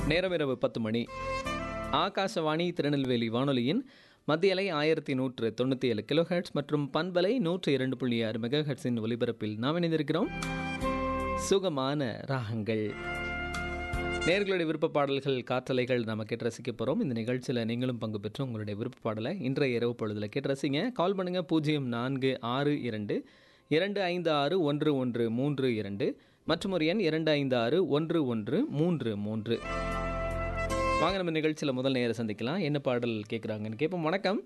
நேரம் இரவு பத்து மணி ஆகாசவாணி திருநெல்வேலி வானொலியின் மத்திய அலை ஆயிரத்தி நூற்று தொண்ணூற்றி ஏழு கிலோஹெட்ஸ் மற்றும் பண்பலை நூற்று இரண்டு புள்ளி ஆறு மெகாஹெட்ஸின் ஒலிபரப்பில் நாம் இணைந்திருக்கிறோம் சுகமான ராகங்கள் நேர்களுடைய விருப்ப பாடல்கள் காற்றலைகள் நம்ம கேட்டு ரசிக்க போகிறோம் இந்த நிகழ்ச்சியில் நீங்களும் பங்கு பெற்று உங்களுடைய விருப்ப பாடலை இன்றைய இரவு பொழுதில் கேட்டு ரசிங்க கால் பண்ணுங்கள் பூஜ்ஜியம் நான்கு ஆறு இரண்டு இரண்டு ஐந்து ஆறு ஒன்று ஒன்று மூன்று இரண்டு மற்றும் ஒரு எண் இரண்டு ஐந்து ஆறு ஒன்று ஒன்று மூன்று மூன்று வாங்க நம்ம நிகழ்ச்சியில் முதல் நேரம் சந்திக்கலாம் என்ன பாடல் கேட்குறாங்கன்னு கேட்போம் வணக்கம்